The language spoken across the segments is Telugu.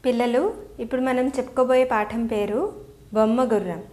పిల్లలు ఇప్పుడు మనం చెప్పుకోబోయే పాఠం పేరు బొమ్మ గుర్రం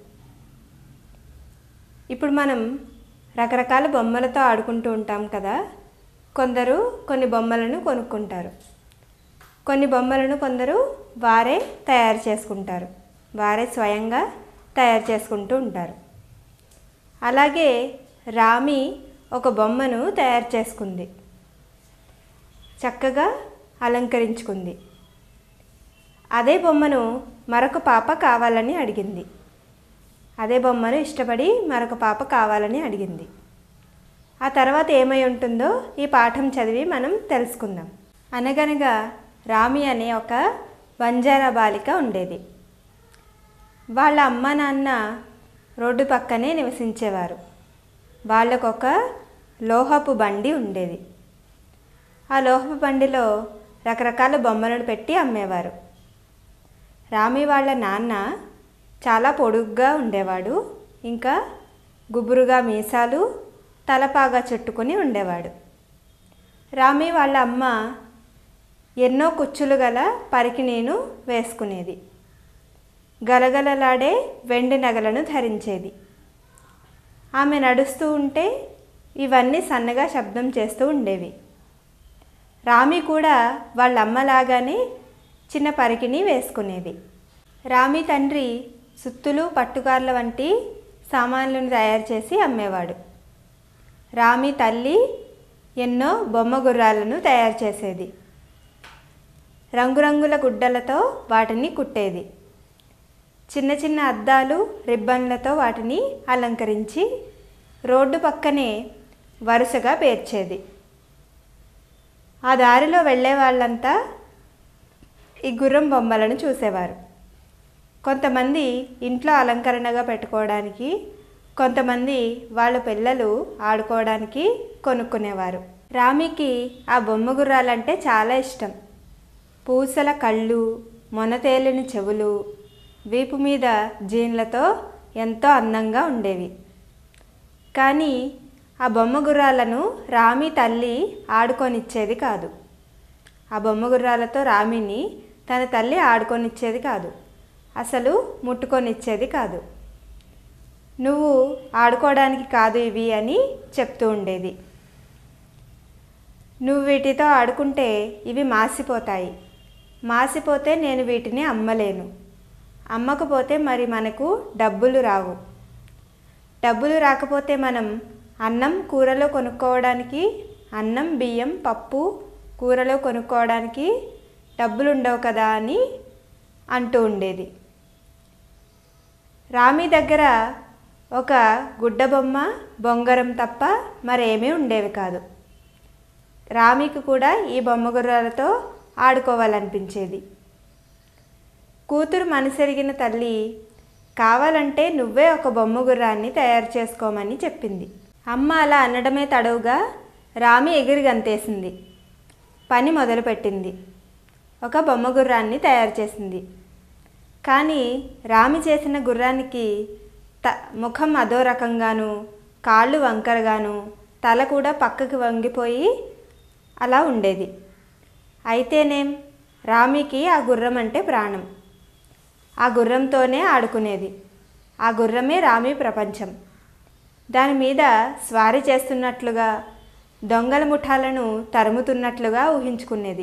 ఇప్పుడు మనం రకరకాల బొమ్మలతో ఆడుకుంటూ ఉంటాం కదా కొందరు కొన్ని బొమ్మలను కొనుక్కుంటారు కొన్ని బొమ్మలను కొందరు వారే తయారు చేసుకుంటారు వారే స్వయంగా తయారు చేసుకుంటూ ఉంటారు అలాగే రామి ఒక బొమ్మను తయారు చేసుకుంది చక్కగా అలంకరించుకుంది అదే బొమ్మను మరొక పాప కావాలని అడిగింది అదే బొమ్మను ఇష్టపడి మరొక పాప కావాలని అడిగింది ఆ తర్వాత ఏమై ఉంటుందో ఈ పాఠం చదివి మనం తెలుసుకుందాం అనగనగా రామి అనే ఒక బంజారా బాలిక ఉండేది వాళ్ళ అమ్మ నాన్న రోడ్డు పక్కనే నివసించేవారు వాళ్ళకొక లోహపు బండి ఉండేది ఆ లోహపు బండిలో రకరకాల బొమ్మలను పెట్టి అమ్మేవారు రామి వాళ్ళ నాన్న చాలా పొడుగ్గా ఉండేవాడు ఇంకా గుబురుగా మీసాలు తలపాగా చుట్టుకుని ఉండేవాడు రామి వాళ్ళ అమ్మ ఎన్నో కుచ్చులు గల పరికిణీను వేసుకునేది గలగలలాడే వెండి నగలను ధరించేది ఆమె నడుస్తూ ఉంటే ఇవన్నీ సన్నగా శబ్దం చేస్తూ ఉండేవి రామి కూడా వాళ్ళ అమ్మలాగానే చిన్న పరికిని వేసుకునేది రామి తండ్రి సుత్తులు పట్టుకార్ల వంటి సామాన్లను తయారు చేసి అమ్మేవాడు రామి తల్లి ఎన్నో బొమ్మ గుర్రాలను తయారు చేసేది రంగురంగుల గుడ్డలతో వాటిని కుట్టేది చిన్న చిన్న అద్దాలు రిబ్బన్లతో వాటిని అలంకరించి రోడ్డు పక్కనే వరుసగా పేర్చేది ఆ దారిలో వెళ్ళే వాళ్ళంతా ఈ గుర్రం బొమ్మలను చూసేవారు కొంతమంది ఇంట్లో అలంకరణగా పెట్టుకోవడానికి కొంతమంది వాళ్ళ పిల్లలు ఆడుకోవడానికి కొనుక్కునేవారు రామికి ఆ బొమ్మ గుర్రాలంటే చాలా ఇష్టం పూసల కళ్ళు మొనతేలిన చెవులు వీపు మీద జీన్లతో ఎంతో అందంగా ఉండేవి కానీ ఆ బొమ్మ గుర్రాలను రామి తల్లి ఆడుకొనిచ్చేది కాదు ఆ బొమ్మ గుర్రాలతో రామిని తన తల్లి ఆడుకొనిచ్చేది కాదు అసలు ముట్టుకొనిచ్చేది కాదు నువ్వు ఆడుకోవడానికి కాదు ఇవి అని చెప్తూ ఉండేది నువ్వు వీటితో ఆడుకుంటే ఇవి మాసిపోతాయి మాసిపోతే నేను వీటిని అమ్మలేను అమ్మకపోతే మరి మనకు డబ్బులు రావు డబ్బులు రాకపోతే మనం అన్నం కూరలో కొనుక్కోవడానికి అన్నం బియ్యం పప్పు కూరలో కొనుక్కోవడానికి డబ్బులు ఉండవు కదా అని అంటూ ఉండేది రామి దగ్గర ఒక గుడ్డ బొమ్మ బొంగరం తప్ప మరేమీ ఉండేవి కాదు రామికి కూడా ఈ బొమ్మ గుర్రాలతో ఆడుకోవాలనిపించేది కూతురు మనసెరిగిన తల్లి కావాలంటే నువ్వే ఒక బొమ్మ గుర్రాన్ని తయారు చేసుకోమని చెప్పింది అమ్మ అలా అనడమే తడవుగా రామి ఎగిరి గంతేసింది పని మొదలుపెట్టింది ఒక బొమ్మ గుర్రాన్ని తయారు చేసింది కానీ రామి చేసిన గుర్రానికి త ముఖం అదో రకంగాను కాళ్ళు వంకరగాను తల కూడా పక్కకి వంగిపోయి అలా ఉండేది అయితేనేం రామికి ఆ గుర్రం అంటే ప్రాణం ఆ గుర్రంతోనే ఆడుకునేది ఆ గుర్రమే రామి ప్రపంచం దాని మీద స్వారీ చేస్తున్నట్లుగా దొంగల ముఠాలను తరుముతున్నట్లుగా ఊహించుకునేది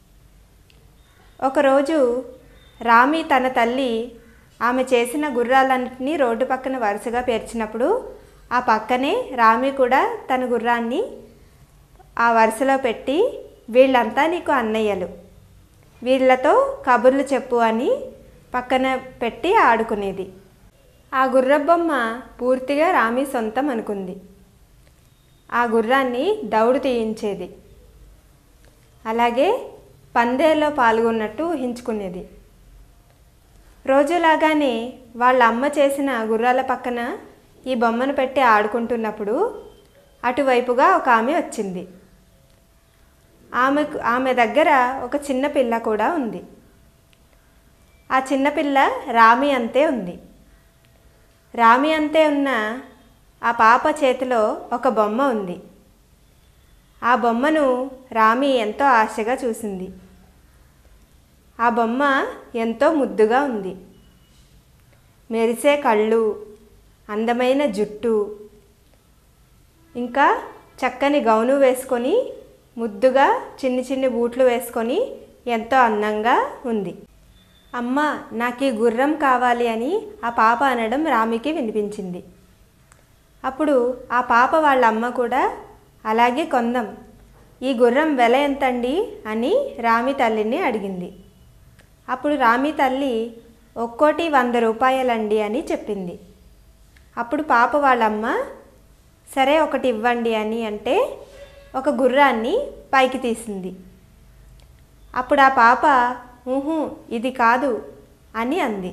ఒకరోజు రామి తన తల్లి ఆమె చేసిన గుర్రాలన్నింటినీ రోడ్డు పక్కన వరుసగా పేర్చినప్పుడు ఆ పక్కనే రామి కూడా తన గుర్రాన్ని ఆ వరుసలో పెట్టి వీళ్ళంతా నీకు అన్నయ్యలు వీళ్ళతో కబుర్లు చెప్పు అని పక్కన పెట్టి ఆడుకునేది ఆ గుర్రబొమ్మ పూర్తిగా రామి సొంతం అనుకుంది ఆ గుర్రాన్ని దౌడు తీయించేది అలాగే పందేలో పాల్గొన్నట్టు ఊహించుకునేది రోజులాగానే వాళ్ళ అమ్మ చేసిన గుర్రాల పక్కన ఈ బొమ్మను పెట్టి ఆడుకుంటున్నప్పుడు అటువైపుగా ఒక ఆమె వచ్చింది ఆమెకు ఆమె దగ్గర ఒక చిన్న పిల్ల కూడా ఉంది ఆ చిన్నపిల్ల రామి అంతే ఉంది రామి అంతే ఉన్న ఆ పాప చేతిలో ఒక బొమ్మ ఉంది ఆ బొమ్మను రామి ఎంతో ఆశగా చూసింది ఆ బొమ్మ ఎంతో ముద్దుగా ఉంది మెరిసే కళ్ళు అందమైన జుట్టు ఇంకా చక్కని గౌను వేసుకొని ముద్దుగా చిన్ని చిన్ని బూట్లు వేసుకొని ఎంతో అందంగా ఉంది అమ్మ నాకు ఈ గుర్రం కావాలి అని ఆ పాప అనడం రామికి వినిపించింది అప్పుడు ఆ పాప వాళ్ళ అమ్మ కూడా అలాగే కొందాం ఈ గుర్రం వెల ఎంతండి అని రామి తల్లిని అడిగింది అప్పుడు రామి తల్లి ఒక్కోటి వంద రూపాయలండి అని చెప్పింది అప్పుడు పాప వాళ్ళమ్మ సరే ఒకటి ఇవ్వండి అని అంటే ఒక గుర్రాన్ని పైకి తీసింది అప్పుడు ఆ పాప ఊహు ఇది కాదు అని అంది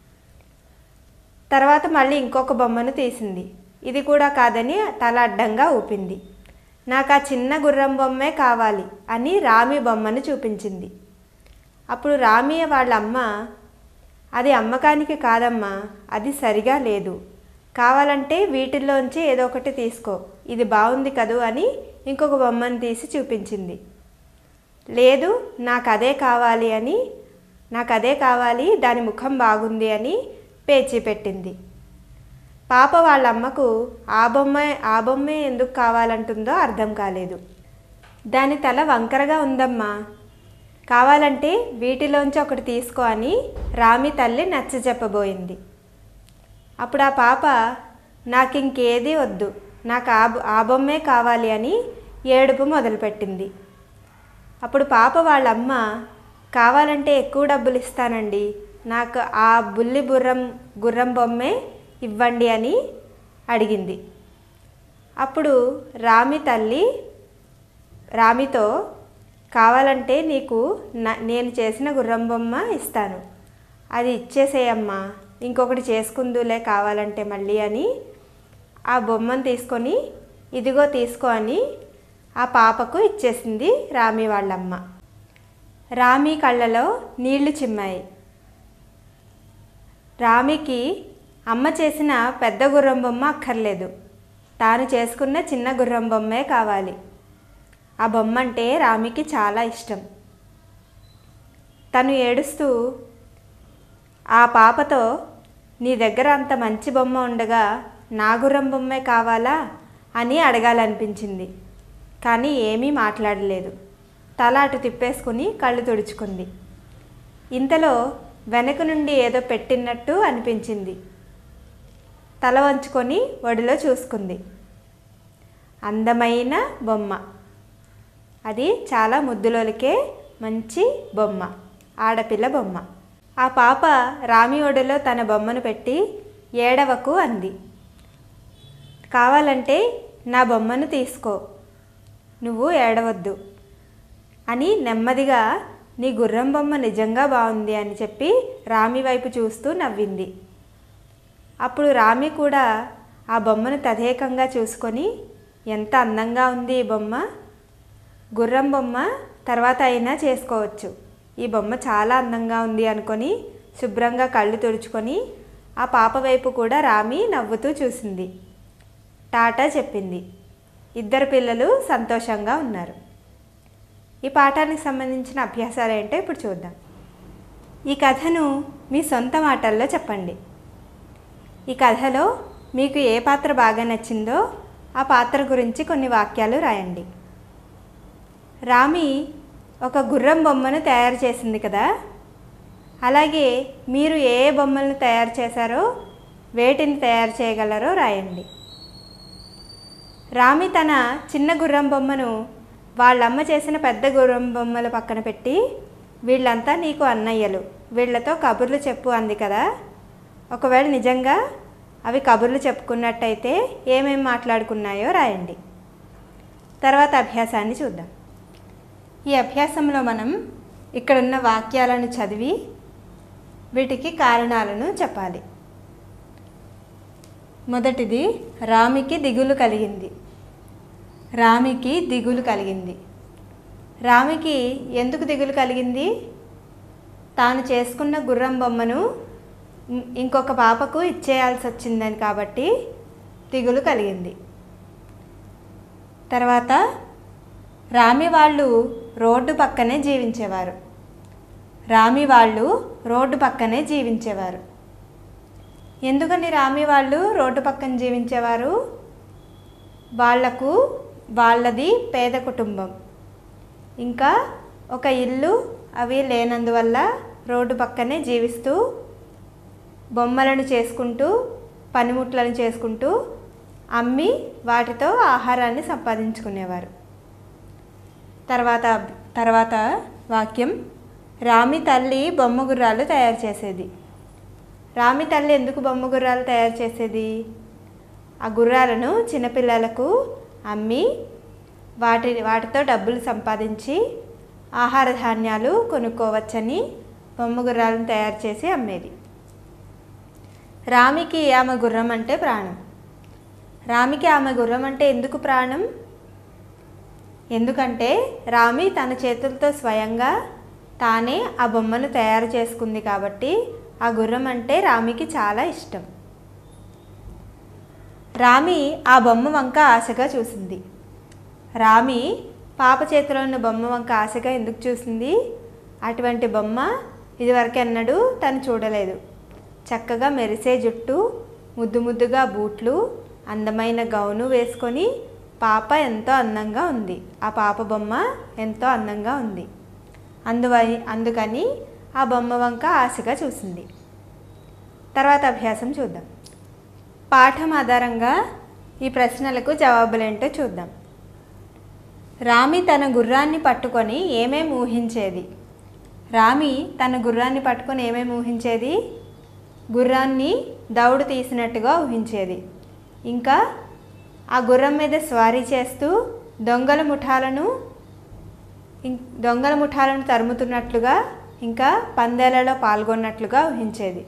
తర్వాత మళ్ళీ ఇంకొక బొమ్మను తీసింది ఇది కూడా కాదని తల అడ్డంగా ఊపింది నాకు ఆ చిన్న గుర్రం బొమ్మే కావాలి అని రామి బొమ్మను చూపించింది అప్పుడు రామి వాళ్ళ అమ్మ అది అమ్మకానికి కాదమ్మా అది సరిగా లేదు కావాలంటే వీటిల్లోంచి ఏదో ఒకటి తీసుకో ఇది బాగుంది కదూ అని ఇంకొక బొమ్మను తీసి చూపించింది లేదు నాకు అదే కావాలి అని నాకు అదే కావాలి దాని ముఖం బాగుంది అని పేచీ పెట్టింది పాప వాళ్ళ అమ్మకు ఆ బొమ్మ ఆ బొమ్మే ఎందుకు కావాలంటుందో అర్థం కాలేదు దాని తల వంకరగా ఉందమ్మా కావాలంటే వీటిలోంచి ఒకటి తీసుకో అని రామి తల్లి నచ్చ చెప్పబోయింది అప్పుడు ఆ పాప నాకు ఇంకేది వద్దు నాకు ఆ బొ- ఆ బొమ్మే కావాలి అని ఏడుపు మొదలుపెట్టింది అప్పుడు పాప వాళ్ళ అమ్మ కావాలంటే ఎక్కువ డబ్బులు ఇస్తానండి నాకు ఆ బుల్లి బుర్రం గుర్రం బొమ్మే ఇవ్వండి అని అడిగింది అప్పుడు రామి తల్లి రామితో కావాలంటే నీకు నా- నేను చేసిన గుర్రం బొమ్మ ఇస్తాను అది ఇచ్చేసేయమ్మా ఇంకొకటి చేసుకుందులే కావాలంటే మళ్ళీ అని ఆ బొమ్మను తీసుకొని ఇదిగో తీసుకో అని ఆ పాపకు ఇచ్చేసింది రామి వాళ్ళమ్మ రామి కళ్ళలో నీళ్లు చిమ్మాయి రామికి అమ్మ చేసిన పెద్ద గుర్రం బొమ్మ అక్కర్లేదు తాను చేసుకున్న చిన్న గుర్రం బొమ్మే కావాలి ఆ బొమ్మ అంటే రామికి చాలా ఇష్టం తను ఏడుస్తూ ఆ పాపతో నీ దగ్గర అంత మంచి బొమ్మ ఉండగా నా గుర్రం బొమ్మే కావాలా అని అడగాలనిపించింది కానీ ఏమీ మాట్లాడలేదు తల అటు తిప్పేసుకుని కళ్ళు తుడుచుకుంది ఇంతలో వెనక నుండి ఏదో పెట్టినట్టు అనిపించింది తల వంచుకొని ఒడిలో చూసుకుంది అందమైన బొమ్మ అది చాలా ముద్దులోలికే మంచి బొమ్మ ఆడపిల్ల బొమ్మ ఆ పాప రామి ఒడిలో తన బొమ్మను పెట్టి ఏడవకు అంది కావాలంటే నా బొమ్మను తీసుకో నువ్వు ఏడవద్దు అని నెమ్మదిగా నీ గుర్రం బొమ్మ నిజంగా బాగుంది అని చెప్పి రామి వైపు చూస్తూ నవ్వింది అప్పుడు రామి కూడా ఆ బొమ్మను తదేకంగా చూసుకొని ఎంత అందంగా ఉంది ఈ బొమ్మ గుర్రం బొమ్మ తర్వాత అయినా చేసుకోవచ్చు ఈ బొమ్మ చాలా అందంగా ఉంది అనుకొని శుభ్రంగా కళ్ళు తుడుచుకొని ఆ పాప వైపు కూడా రామి నవ్వుతూ చూసింది టాటా చెప్పింది ఇద్దరు పిల్లలు సంతోషంగా ఉన్నారు ఈ పాఠానికి సంబంధించిన అభ్యాసాలు ఏంటో ఇప్పుడు చూద్దాం ఈ కథను మీ సొంత మాటల్లో చెప్పండి ఈ కథలో మీకు ఏ పాత్ర బాగా నచ్చిందో ఆ పాత్ర గురించి కొన్ని వాక్యాలు రాయండి రామి ఒక గుర్రం బొమ్మను తయారు చేసింది కదా అలాగే మీరు ఏ ఏ బొమ్మలను తయారు చేశారో వేటిని తయారు చేయగలరో రాయండి రామి తన చిన్న గుర్రం బొమ్మను వాళ్ళమ్మ చేసిన పెద్ద గుర్రం బొమ్మల పక్కన పెట్టి వీళ్ళంతా నీకు అన్నయ్యలు వీళ్ళతో కబుర్లు చెప్పు అంది కదా ఒకవేళ నిజంగా అవి కబుర్లు చెప్పుకున్నట్టయితే ఏమేం మాట్లాడుకున్నాయో రాయండి తర్వాత అభ్యాసాన్ని చూద్దాం ఈ అభ్యాసంలో మనం ఇక్కడున్న వాక్యాలను చదివి వీటికి కారణాలను చెప్పాలి మొదటిది రామికి దిగులు కలిగింది రామికి దిగులు కలిగింది రామికి ఎందుకు దిగులు కలిగింది తాను చేసుకున్న గుర్రం బొమ్మను ఇం- ఇంకొక పాపకు ఇచ్చేయాల్సి వచ్చిందని కాబట్టి దిగులు కలిగింది తర్వాత రామి వాళ్ళు రోడ్డు పక్కనే జీవించేవారు రామి వాళ్ళు రోడ్డు పక్కనే జీవించేవారు ఎందుకని రామి వాళ్ళు రోడ్డు పక్కన జీవించేవారు వాళ్లకు వాళ్ళది పేద కుటుంబం ఇంకా ఒక ఇల్లు అవి లేనందువల్ల రోడ్డు పక్కనే జీవిస్తూ బొమ్మలను చేసుకుంటూ పనిముట్లను చేసుకుంటూ అమ్మి వాటితో ఆహారాన్ని సంపాదించుకునేవారు తర్వాత తర్వాత వాక్యం రామి తల్లి బొమ్మ గుర్రాలు తయారు చేసేది రామి తల్లి ఎందుకు బొమ్మ గుర్రాలు తయారు చేసేది ఆ గుర్రాలను చిన్నపిల్లలకు అమ్మి వాటి వాటితో డబ్బులు సంపాదించి ఆహార ధాన్యాలు కొనుక్కోవచ్చని బొమ్మ గుర్రాలను తయారు చేసి అమ్మేది రామికి ఆమె గుర్రం అంటే ప్రాణం రామికి ఆమె గుర్రం అంటే ఎందుకు ప్రాణం ఎందుకంటే రామి తన చేతులతో స్వయంగా తానే ఆ బొమ్మను తయారు చేసుకుంది కాబట్టి ఆ గుర్రం అంటే రామికి చాలా ఇష్టం రామి ఆ బొమ్మ వంక ఆశగా చూసింది రామి పాప చేతిలో ఉన్న బొమ్మ వంక ఆశగా ఎందుకు చూసింది అటువంటి బొమ్మ ఇదివరకు ఎన్నడూ తను చూడలేదు చక్కగా మెరిసే జుట్టు ముద్దు ముద్దుగా బూట్లు అందమైన గౌను వేసుకొని పాప ఎంతో అందంగా ఉంది ఆ పాప బొమ్మ ఎంతో అందంగా ఉంది అందువ అందుకని ఆ బొమ్మ వంక ఆశగా చూసింది తర్వాత అభ్యాసం చూద్దాం పాఠం ఆధారంగా ఈ ప్రశ్నలకు జవాబులేంటో చూద్దాం రామి తన గుర్రాన్ని పట్టుకొని ఏమేమి ఊహించేది రామి తన గుర్రాన్ని పట్టుకొని ఏమేమి ఊహించేది గుర్రాన్ని దౌడు తీసినట్టుగా ఊహించేది ఇంకా ఆ గుర్రం మీద స్వారీ చేస్తూ దొంగల ముఠాలను ఇం- దొంగల ముఠాలను తరుముతున్నట్లుగా ఇంకా పందేలలో పాల్గొన్నట్లుగా ఊహించేది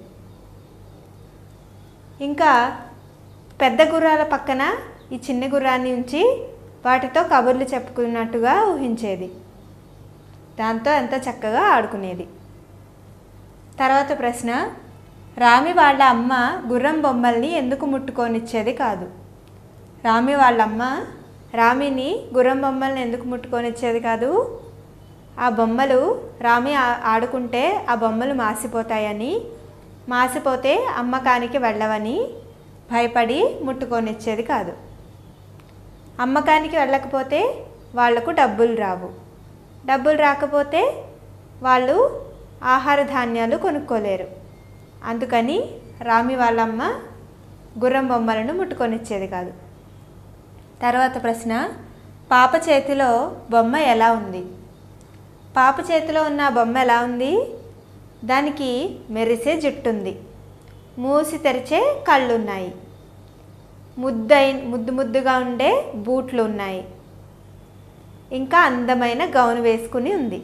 ఇంకా పెద్ద గుర్రాల పక్కన ఈ చిన్న గుర్రాన్ని ఉంచి వాటితో కబుర్లు చెప్పుకున్నట్టుగా ఊహించేది దాంతో ఎంతో చక్కగా ఆడుకునేది తర్వాత ప్రశ్న రామి వాళ్ళ అమ్మ గుర్రం బొమ్మల్ని ఎందుకు ముట్టుకొనిచ్చేది కాదు రామి వాళ్ళ అమ్మ రామిని గుర్రం బొమ్మల్ని ఎందుకు ముట్టుకొనిచ్చేది కాదు ఆ బొమ్మలు రామి ఆ- ఆడుకుంటే ఆ బొమ్మలు మాసిపోతాయని మాసిపోతే అమ్మకానికి వెళ్ళవని భయపడి ముట్టుకొనిచ్చేది కాదు అమ్మకానికి వెళ్ళకపోతే వాళ్లకు డబ్బులు రావు డబ్బులు రాకపోతే వాళ్ళు ఆహార ధాన్యాలు కొనుక్కోలేరు అందుకని రామి వాళ్ళమ్మ గుర్రం బొమ్మలను ముట్టుకొనిచ్చేది కాదు తర్వాత ప్రశ్న పాప చేతిలో బొమ్మ ఎలా ఉంది పాప చేతిలో ఉన్న ఆ బొమ్మ ఎలా ఉంది దానికి మెరిసే జుట్టు ఉంది మూసి తెరిచే కళ్ళు ఉన్నాయి ముద్దై ముద్దు ముద్దుగా ఉండే బూట్లు ఉన్నాయి ఇంకా అందమైన గౌను వేసుకుని ఉంది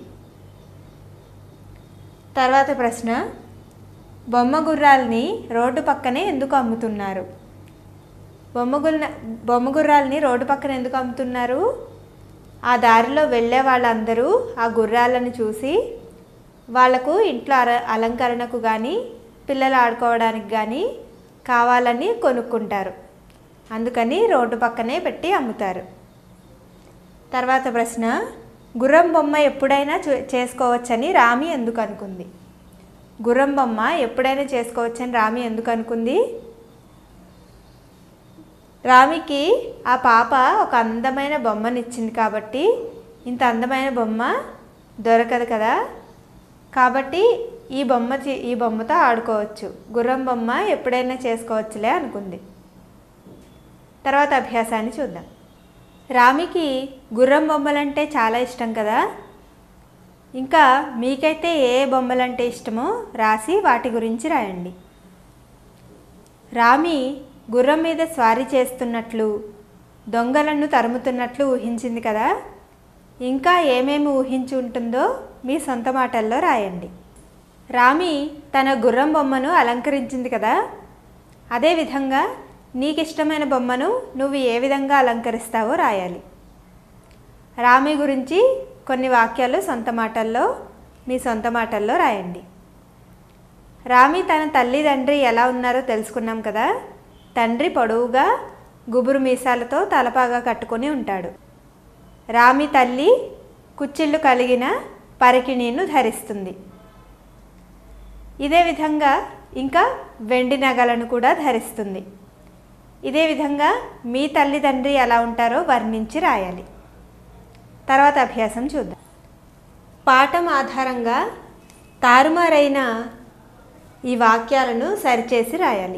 తర్వాత ప్రశ్న బొమ్మ గుర్రాల్ని రోడ్డు పక్కనే ఎందుకు అమ్ముతున్నారు బొమ్మ గుర్ర బొమ్మ గుర్రాల్ని రోడ్డు పక్కన ఎందుకు అమ్ముతున్నారు ఆ దారిలో వెళ్ళే వాళ్ళందరూ ఆ గుర్రాలను చూసి వాళ్లకు ఇంట్లో అర అలంకరణకు కానీ పిల్లలు ఆడుకోవడానికి కానీ కావాలని కొనుక్కుంటారు అందుకని రోడ్డు పక్కనే పెట్టి అమ్ముతారు తర్వాత ప్రశ్న గుర్రం బొమ్మ ఎప్పుడైనా చూ చేసుకోవచ్చని రామి ఎందుకు అనుకుంది గుర్రం బొమ్మ ఎప్పుడైనా చేసుకోవచ్చని రామి ఎందుకు అనుకుంది రామికి ఆ పాప ఒక అందమైన బొమ్మనిచ్చింది కాబట్టి ఇంత అందమైన బొమ్మ దొరకదు కదా కాబట్టి ఈ బొమ్మ చే- ఈ బొమ్మతో ఆడుకోవచ్చు గుర్రం బొమ్మ ఎప్పుడైనా చేసుకోవచ్చులే అనుకుంది తర్వాత అభ్యాసాన్ని చూద్దాం రామికి గుర్రం బొమ్మలంటే చాలా ఇష్టం కదా ఇంకా మీకైతే ఏ బొమ్మలంటే ఇష్టమో రాసి వాటి గురించి రాయండి రామి గుర్రం మీద స్వారీ చేస్తున్నట్లు దొంగలను తరుముతున్నట్లు ఊహించింది కదా ఇంకా ఏమేమి ఊహించి ఉంటుందో మీ సొంత మాటల్లో రాయండి రామి తన గుర్రం బొమ్మను అలంకరించింది కదా అదేవిధంగా నీకు ఇష్టమైన బొమ్మను నువ్వు ఏ విధంగా అలంకరిస్తావో రాయాలి రామి గురించి కొన్ని వాక్యాలు సొంత మాటల్లో మీ సొంత మాటల్లో రాయండి రామి తన తల్లి తండ్రి ఎలా ఉన్నారో తెలుసుకున్నాం కదా తండ్రి పొడవుగా గుబురు మీసాలతో తలపాగా కట్టుకొని ఉంటాడు రామి తల్లి కుచ్చిళ్ళు కలిగిన పరికిణీను ధరిస్తుంది ఇదే విధంగా ఇంకా వెండి నగలను కూడా ధరిస్తుంది ఇదే విధంగా మీ తల్లిదండ్రి ఎలా ఉంటారో వర్ణించి రాయాలి తర్వాత అభ్యాసం చూద్దాం పాఠం ఆధారంగా తారుమారైన ఈ వాక్యాలను సరిచేసి రాయాలి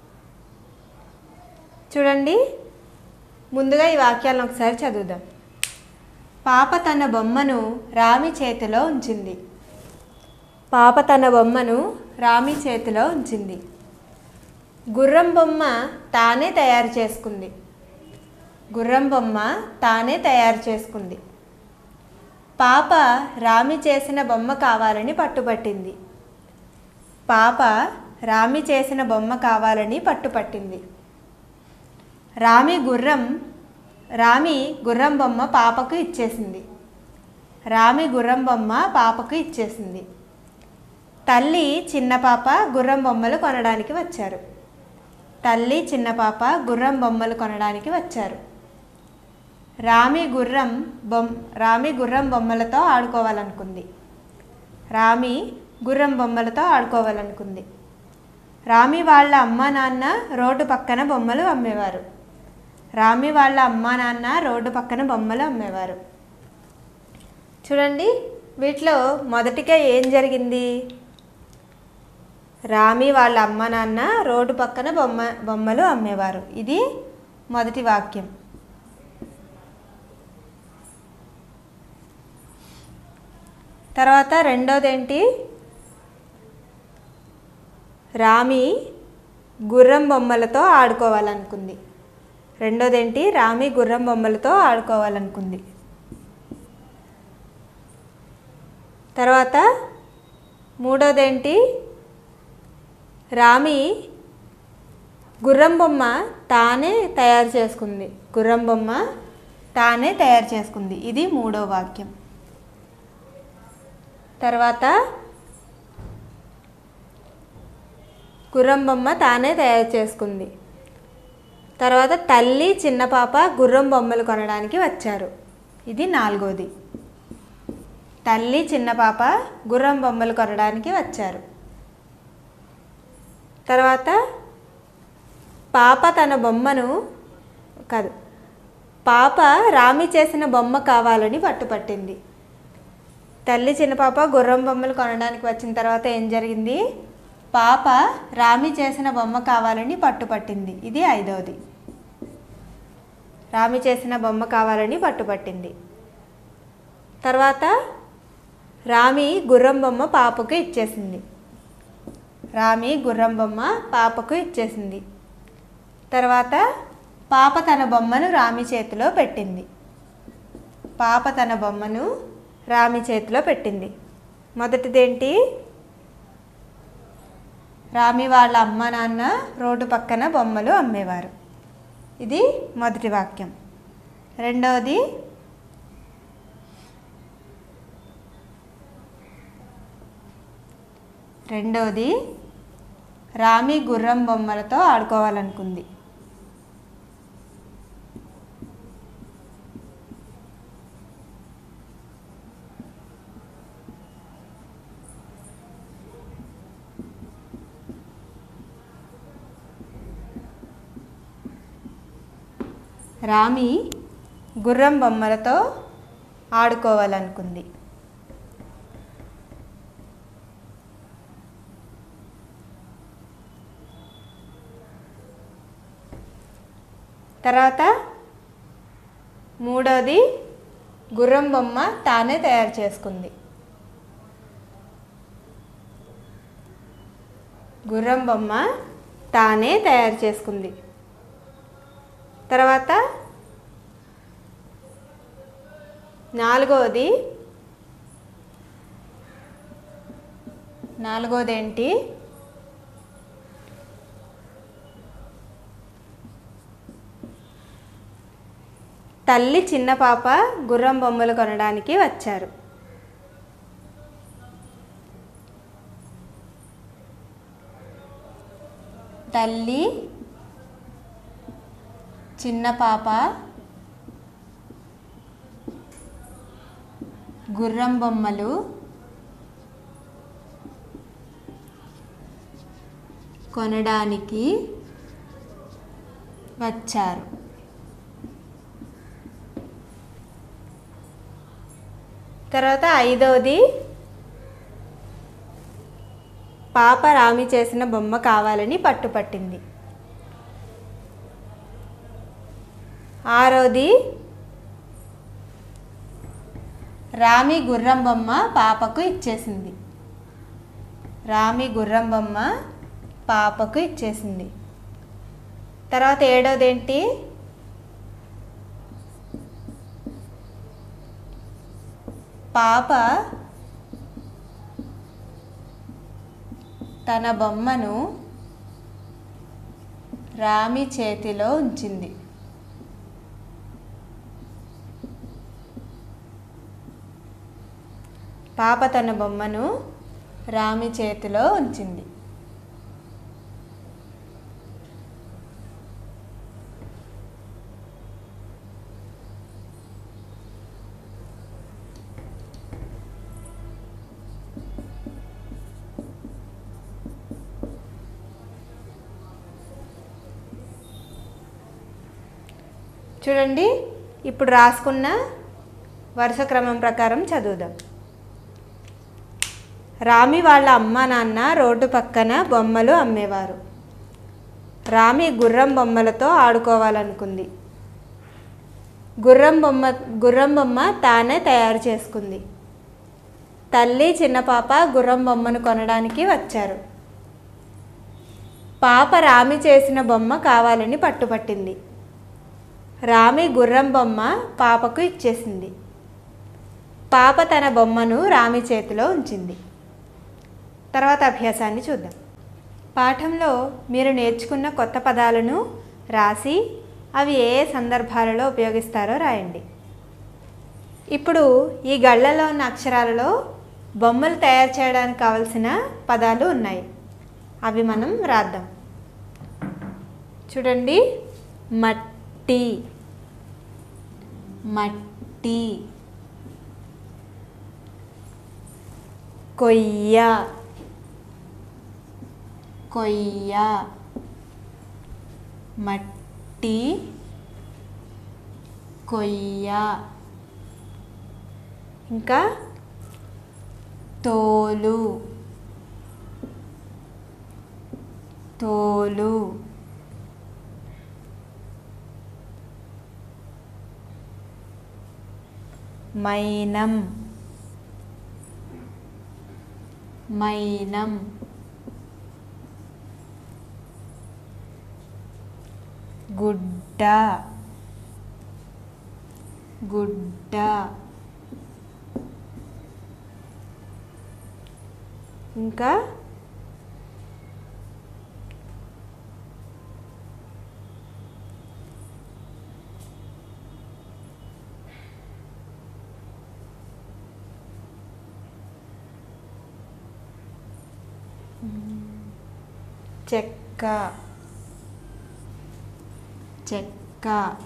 చూడండి ముందుగా ఈ వాక్యాలను ఒకసారి చదువుదాం పాప తన బొమ్మను రామి చేతిలో ఉంచింది పాప తన బొమ్మను రామి చేతిలో ఉంచింది గుర్రం బొమ్మ తానే తయారు చేసుకుంది గుర్రం బొమ్మ తానే తయారు చేసుకుంది పాప రామి చేసిన బొమ్మ కావాలని పట్టుపట్టింది పాప రామి చేసిన బొమ్మ కావాలని పట్టుపట్టింది రామి గుర్రం రామి గుర్రం బొమ్మ పాపకు ఇచ్చేసింది రామి గుర్రం బొమ్మ పాపకు ఇచ్చేసింది తల్లి చిన్న పాప గుర్రం బొమ్మలు కొనడానికి వచ్చారు తల్లి చిన్న పాప గుర్రం బొమ్మలు కొనడానికి వచ్చారు రామి గుర్రం బొమ్ రామి గుర్రం బొమ్మలతో ఆడుకోవాలనుకుంది రామి గుర్రం బొమ్మలతో ఆడుకోవాలనుకుంది రామి వాళ్ళ అమ్మ నాన్న రోడ్డు పక్కన బొమ్మలు అమ్మేవారు రామి వాళ్ళ అమ్మ నాన్న రోడ్డు పక్కన బొమ్మలు అమ్మేవారు చూడండి వీటిలో మొదటిగా ఏం జరిగింది రామి వాళ్ళ అమ్మ నాన్న రోడ్డు పక్కన బొమ్మ బొమ్మలు అమ్మేవారు ఇది మొదటి వాక్యం తర్వాత రెండోది ఏంటి రామి గుర్రం బొమ్మలతో ఆడుకోవాలనుకుంది రెండోది ఏంటి రామి గుర్రం బొమ్మలతో ఆడుకోవాలనుకుంది తర్వాత మూడోది ఏంటి రామి గుర్రం బొమ్మ తానే తయారు చేసుకుంది గుర్రం బొమ్మ తానే తయారు చేసుకుంది ఇది మూడో వాక్యం తర్వాత గుర్రం బొమ్మ తానే తయారు చేసుకుంది తర్వాత తల్లి చిన్న పాప గుర్రం బొమ్మలు కొనడానికి వచ్చారు ఇది నాలుగోది తల్లి చిన్న పాప గుర్రం బొమ్మలు కొనడానికి వచ్చారు తర్వాత పాప తన బొమ్మను కాదు పాప రామి చేసిన బొమ్మ కావాలని పట్టుపట్టింది తల్లి చిన్న పాప గుర్రం బొమ్మలు కొనడానికి వచ్చిన తర్వాత ఏం జరిగింది పాప రామి చేసిన బొమ్మ కావాలని పట్టుపట్టింది ఇది ఐదవది రామి చేసిన బొమ్మ కావాలని పట్టుపట్టింది తర్వాత రామి గుర్రం బొమ్మ పాపకు ఇచ్చేసింది రామి గుర్రం బొమ్మ పాపకు ఇచ్చేసింది తర్వాత పాప తన బొమ్మను రామి చేతిలో పెట్టింది పాప తన బొమ్మను రామి చేతిలో పెట్టింది మొదటిదేంటి రామి వాళ్ళ అమ్మ నాన్న రోడ్డు పక్కన బొమ్మలు అమ్మేవారు ఇది మొదటి వాక్యం రెండవది రెండవది రామి గుర్రం బొమ్మలతో ఆడుకోవాలనుకుంది రామి గుర్రం బొమ్మలతో ఆడుకోవాలనుకుంది తర్వాత మూడోది గుర్రం బొమ్మ తానే తయారు చేసుకుంది గుర్రం బొమ్మ తానే తయారు చేసుకుంది తర్వాత నాలుగవది నాలుగోది ఏంటి తల్లి చిన్న పాప గుర్రం బొమ్మలు కొనడానికి వచ్చారు తల్లి చిన్న పాప గుర్రం బొమ్మలు కొనడానికి వచ్చారు తర్వాత ఐదవది పాప రామి చేసిన బొమ్మ కావాలని పట్టుపట్టింది ఆరోది రామి గుర్రం బొమ్మ పాపకు ఇచ్చేసింది రామి గుర్రం బొమ్మ పాపకు ఇచ్చేసింది తర్వాత ఏడోది ఏంటి పాప తన బొమ్మను రామి చేతిలో ఉంచింది పాప తన బొమ్మను రామి చేతిలో ఉంచింది చూడండి ఇప్పుడు రాసుకున్న వరుస క్రమం ప్రకారం చదువుదాం రామి వాళ్ళ అమ్మ నాన్న రోడ్డు పక్కన బొమ్మలు అమ్మేవారు రామి గుర్రం బొమ్మలతో ఆడుకోవాలనుకుంది గుర్రం బొమ్మ గుర్రం బొమ్మ తానే తయారు చేసుకుంది తల్లి చిన్న పాప గుర్రం బొమ్మను కొనడానికి వచ్చారు పాప రామి చేసిన బొమ్మ కావాలని పట్టుపట్టింది రామి గుర్రం బొమ్మ పాపకు ఇచ్చేసింది పాప తన బొమ్మను రామి చేతిలో ఉంచింది తర్వాత అభ్యాసాన్ని చూద్దాం పాఠంలో మీరు నేర్చుకున్న కొత్త పదాలను రాసి అవి ఏ ఏ సందర్భాలలో ఉపయోగిస్తారో రాయండి ఇప్పుడు ఈ గళ్ళలో ఉన్న అక్షరాలలో బొమ్మలు తయారు చేయడానికి కావలసిన పదాలు ఉన్నాయి అవి మనం రాద్దాం చూడండి మట్టి మట్టి కొయ్య కొయ్య మట్టి కొయ్య ఇంకా తోలు తోలు మైనం మైనం గుడ్డ గుడ్డ ఇంకా చెక్క చెక్క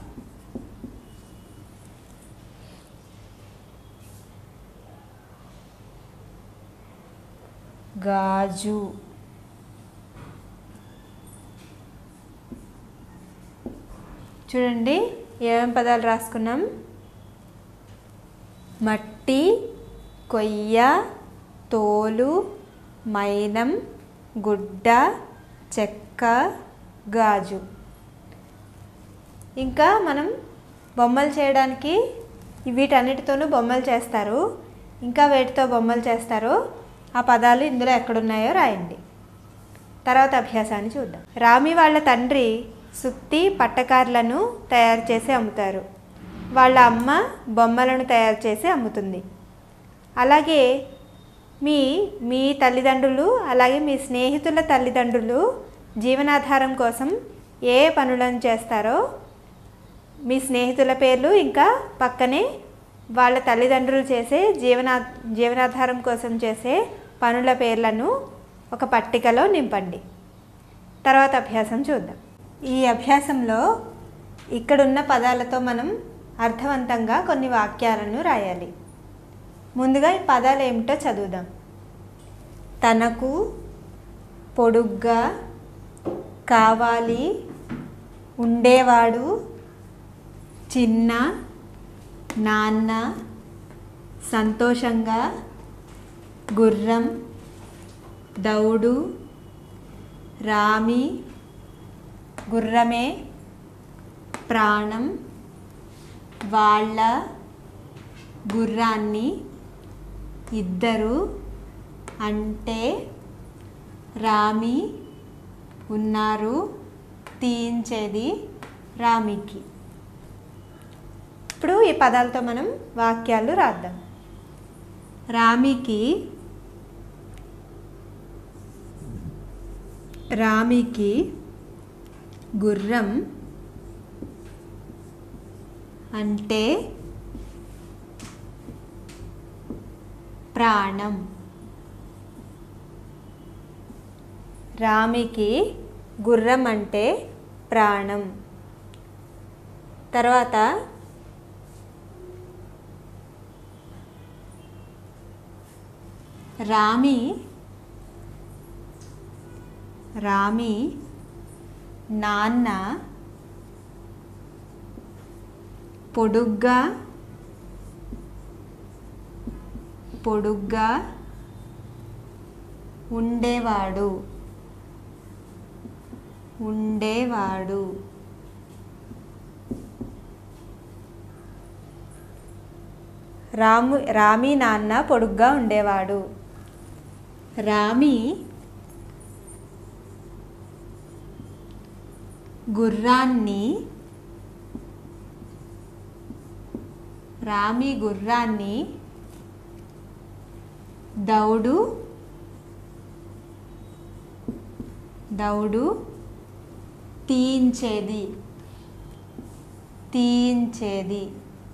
గాజు చూడండి ఏమేం పదాలు రాసుకున్నాం మట్టి కొయ్య తోలు మైనం గుడ్డ చెక్క గాజు ఇంకా మనం బొమ్మలు చేయడానికి వీటన్నిటితోనూ బొమ్మలు చేస్తారు ఇంకా వేటితో బొమ్మలు చేస్తారో ఆ పదాలు ఇందులో ఎక్కడున్నాయో రాయండి తర్వాత అభ్యాసాన్ని చూద్దాం రామి వాళ్ళ తండ్రి సుత్తి పట్టకారులను తయారు చేసి అమ్ముతారు వాళ్ళ అమ్మ బొమ్మలను తయారు చేసి అమ్ముతుంది అలాగే మీ మీ తల్లిదండ్రులు అలాగే మీ స్నేహితుల తల్లిదండ్రులు జీవనాధారం కోసం ఏ పనులను చేస్తారో మీ స్నేహితుల పేర్లు ఇంకా పక్కనే వాళ్ళ తల్లిదండ్రులు చేసే జీవనా జీవనాధారం కోసం చేసే పనుల పేర్లను ఒక పట్టికలో నింపండి తర్వాత అభ్యాసం చూద్దాం ఈ అభ్యాసంలో ఇక్కడున్న పదాలతో మనం అర్థవంతంగా కొన్ని వాక్యాలను రాయాలి ముందుగా ఈ పదాలు ఏమిటో చదువుదాం తనకు పొడుగ్గా కావాలి ఉండేవాడు చిన్న నాన్న సంతోషంగా గుర్రం దౌడు రామి గుర్రమే ప్రాణం వాళ్ళ గుర్రాన్ని ఇద్దరు అంటే రామి ఉన్నారు తీయించేది రామికి ఇప్పుడు ఈ పదాలతో మనం వాక్యాలు రాద్దాం రామికి రామికి గుర్రం అంటే ప్రాణం రామికి గుర్రం అంటే ప్రాణం తర్వాత రామి రామి నాన్న పొడుగ్గా పొడుగ్గా ఉండేవాడు ఉండేవాడు రాము రామి నాన్న పొడుగ్గా ఉండేవాడు రామి గుర్రాన్ని రామి గుర్రాన్ని దౌడు దౌడు తీయించేది తీయించేది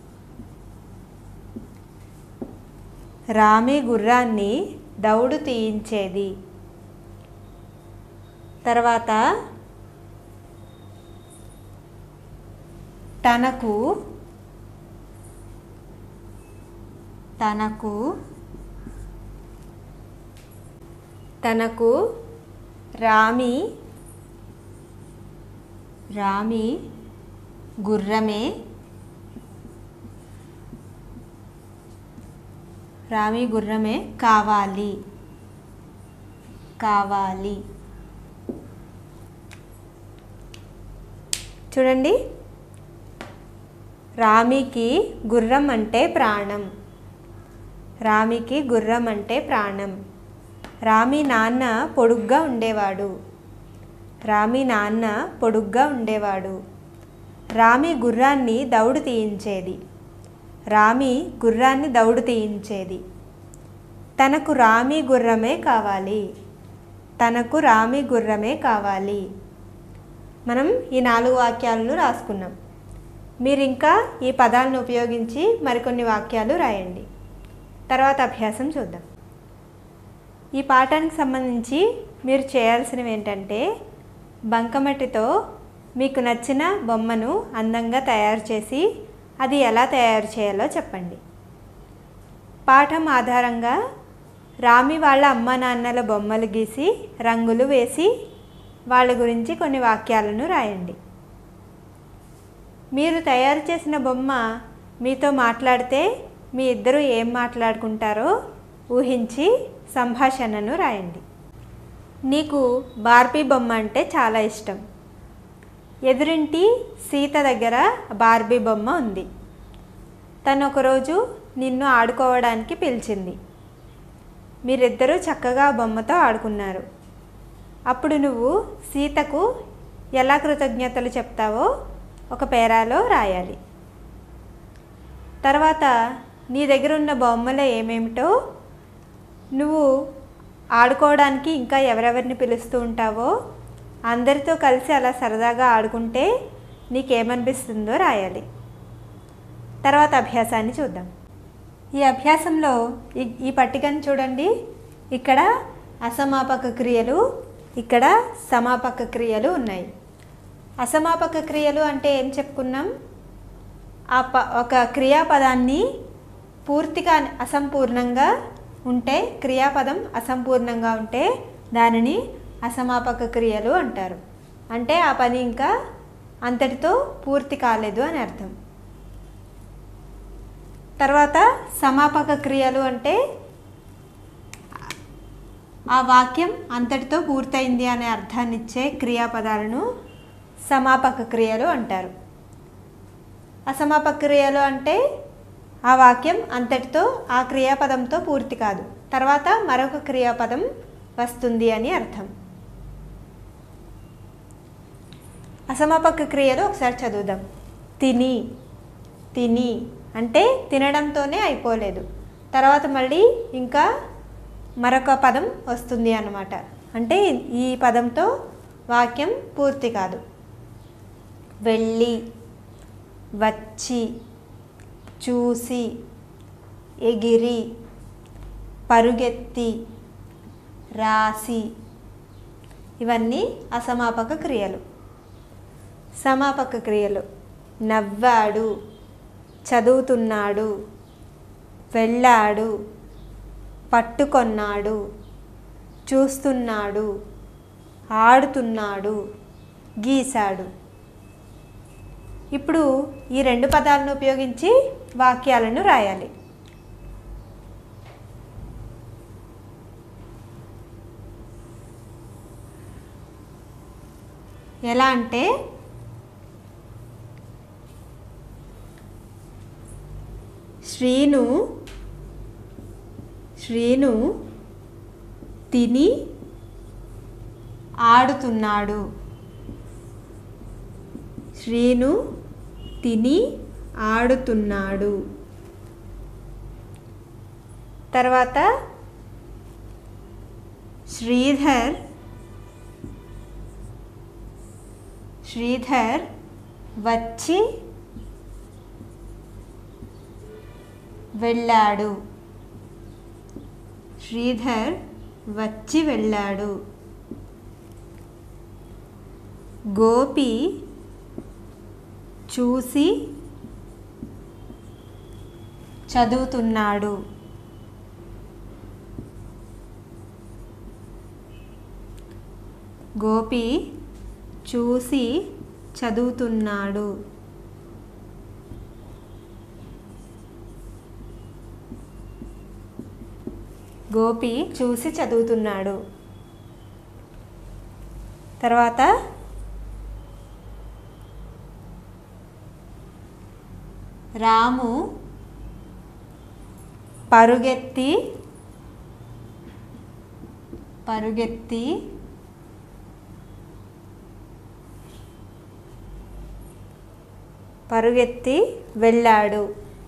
రామి గుర్రాన్ని దౌడు తీయించేది తర్వాత తనకు తనకు తనకు రామి రామి గుర్రమే రామి గుర్రమే కావాలి కావాలి చూడండి రామికి గుర్రం అంటే ప్రాణం రామికి గుర్రం అంటే ప్రాణం రామి నాన్న పొడుగ్గా ఉండేవాడు రామి నాన్న పొడుగ్గా ఉండేవాడు రామి గుర్రాన్ని దౌడు తీయించేది రామి గుర్రాన్ని దౌడు తీయించేది తనకు రామి గుర్రమే కావాలి తనకు రామి గుర్రమే కావాలి మనం ఈ నాలుగు వాక్యాలను రాసుకున్నాం మీరు ఇంకా ఈ పదాలను ఉపయోగించి మరికొన్ని వాక్యాలు రాయండి తర్వాత అభ్యాసం చూద్దాం ఈ పాఠానికి సంబంధించి మీరు చేయాల్సినవి ఏంటంటే బంకమట్టితో మీకు నచ్చిన బొమ్మను అందంగా తయారు చేసి అది ఎలా తయారు చేయాలో చెప్పండి పాఠం ఆధారంగా రామి వాళ్ళ అమ్మ నాన్నల బొమ్మలు గీసి రంగులు వేసి వాళ్ళ గురించి కొన్ని వాక్యాలను రాయండి మీరు తయారు చేసిన బొమ్మ మీతో మాట్లాడితే మీ ఇద్దరు ఏం మాట్లాడుకుంటారో ఊహించి సంభాషణను రాయండి నీకు బార్బీ బొమ్మ అంటే చాలా ఇష్టం ఎదురింటి సీత దగ్గర బార్బీ బొమ్మ ఉంది తను ఒకరోజు నిన్ను ఆడుకోవడానికి పిలిచింది మీరిద్దరూ చక్కగా ఆ బొమ్మతో ఆడుకున్నారు అప్పుడు నువ్వు సీతకు ఎలా కృతజ్ఞతలు చెప్తావో ఒక పేరాలో రాయాలి తర్వాత నీ దగ్గర ఉన్న బొమ్మలు ఏమేమిటో నువ్వు ఆడుకోవడానికి ఇంకా ఎవరెవరిని పిలుస్తూ ఉంటావో అందరితో కలిసి అలా సరదాగా ఆడుకుంటే నీకేమనిపిస్తుందో రాయాలి తర్వాత అభ్యాసాన్ని చూద్దాం ఈ అభ్యాసంలో ఈ ఈ పట్టికను చూడండి ఇక్కడ అసమాపక క్రియలు ఇక్కడ సమాపక క్రియలు ఉన్నాయి అసమాపక క్రియలు అంటే ఏం చెప్పుకున్నాం ఆ ప ఒక క్రియాపదాన్ని పూర్తిగా అసంపూర్ణంగా ఉంటే క్రియాపదం అసంపూర్ణంగా ఉంటే దానిని అసమాపక క్రియలు అంటారు అంటే ఆ పని ఇంకా అంతటితో పూర్తి కాలేదు అని అర్థం తర్వాత సమాపక క్రియలు అంటే ఆ వాక్యం అంతటితో పూర్తయింది అనే అర్థాన్ని ఇచ్చే క్రియాపదాలను సమాపక క్రియలు అంటారు అసమాపక క్రియలు అంటే ఆ వాక్యం అంతటితో ఆ క్రియాపదంతో పూర్తి కాదు తర్వాత మరొక క్రియాపదం వస్తుంది అని అర్థం అసమాపక క్రియలు ఒకసారి చదువుదాం తిని తిని అంటే తినడంతోనే అయిపోలేదు తర్వాత మళ్ళీ ఇంకా మరొక పదం వస్తుంది అన్నమాట అంటే ఈ పదంతో వాక్యం పూర్తి కాదు వెళ్ళి వచ్చి చూసి ఎగిరి పరుగెత్తి రాసి ఇవన్నీ అసమాపక క్రియలు సమాపక క్రియలు నవ్వాడు చదువుతున్నాడు వెళ్ళాడు పట్టుకొన్నాడు చూస్తున్నాడు ఆడుతున్నాడు గీశాడు ఇప్పుడు ఈ రెండు పదాలను ఉపయోగించి వాక్యాలను రాయాలి ఎలా అంటే శ్రీను శ్రీను తిని ఆడుతున్నాడు శ్రీను తిని ఆడుతున్నాడు తర్వాత శ్రీధర్ శ్రీధర్ వచ్చి వెళ్ళాడు శ్రీధర్ వచ్చి వెళ్ళాడు గోపి చూసి చదువుతున్నాడు గోపి చూసి చదువుతున్నాడు గోపి చూసి చదువుతున్నాడు తర్వాత రాము పరుగెత్తి పరుగెత్తి పరుగెత్తి వెళ్ళాడు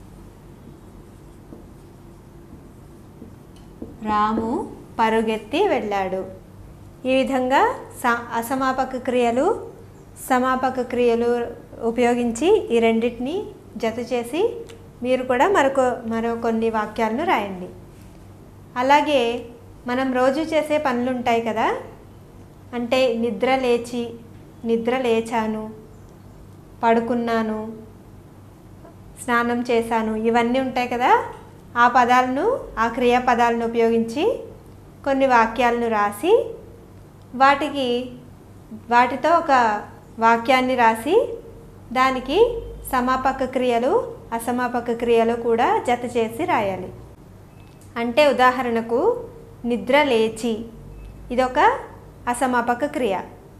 రాము పరుగెత్తి వెళ్ళాడు ఈ విధంగా స అసమాపక క్రియలు సమాపక క్రియలు ఉపయోగించి ఈ రెండింటిని జత చేసి మీరు కూడా మరొక మరో కొన్ని వాక్యాలను రాయండి అలాగే మనం రోజు చేసే పనులు ఉంటాయి కదా అంటే నిద్ర లేచి నిద్ర లేచాను పడుకున్నాను స్నానం చేశాను ఇవన్నీ ఉంటాయి కదా ఆ పదాలను ఆ క్రియా పదాలను ఉపయోగించి కొన్ని వాక్యాలను రాసి వాటికి వాటితో ఒక వాక్యాన్ని రాసి దానికి సమాపక క్రియలు అసమాపక క్రియలు కూడా జత చేసి రాయాలి అంటే ఉదాహరణకు నిద్ర లేచి ఇదొక అసమాపక క్రియ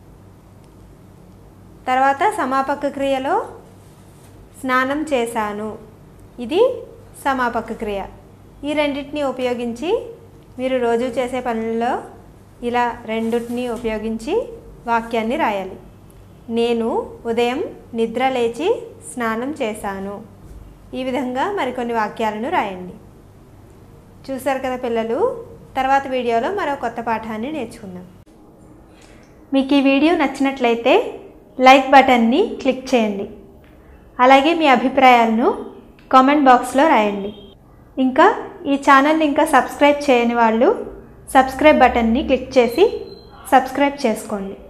తర్వాత సమాపక క్రియలో స్నానం చేశాను ఇది సమాపక క్రియ ఈ రెండింటిని ఉపయోగించి మీరు రోజు చేసే పనుల్లో ఇలా రెండింటిని ఉపయోగించి వాక్యాన్ని రాయాలి నేను ఉదయం నిద్ర లేచి స్నానం చేశాను ఈ విధంగా మరికొన్ని వాక్యాలను రాయండి చూసారు కదా పిల్లలు తర్వాత వీడియోలో మరో కొత్త పాఠాన్ని నేర్చుకుందాం మీకు ఈ వీడియో నచ్చినట్లయితే లైక్ బటన్ని క్లిక్ చేయండి అలాగే మీ అభిప్రాయాలను కామెంట్ బాక్స్లో రాయండి ఇంకా ఈ ఛానల్ని ఇంకా సబ్స్క్రైబ్ చేయని వాళ్ళు సబ్స్క్రైబ్ బటన్ని క్లిక్ చేసి సబ్స్క్రైబ్ చేసుకోండి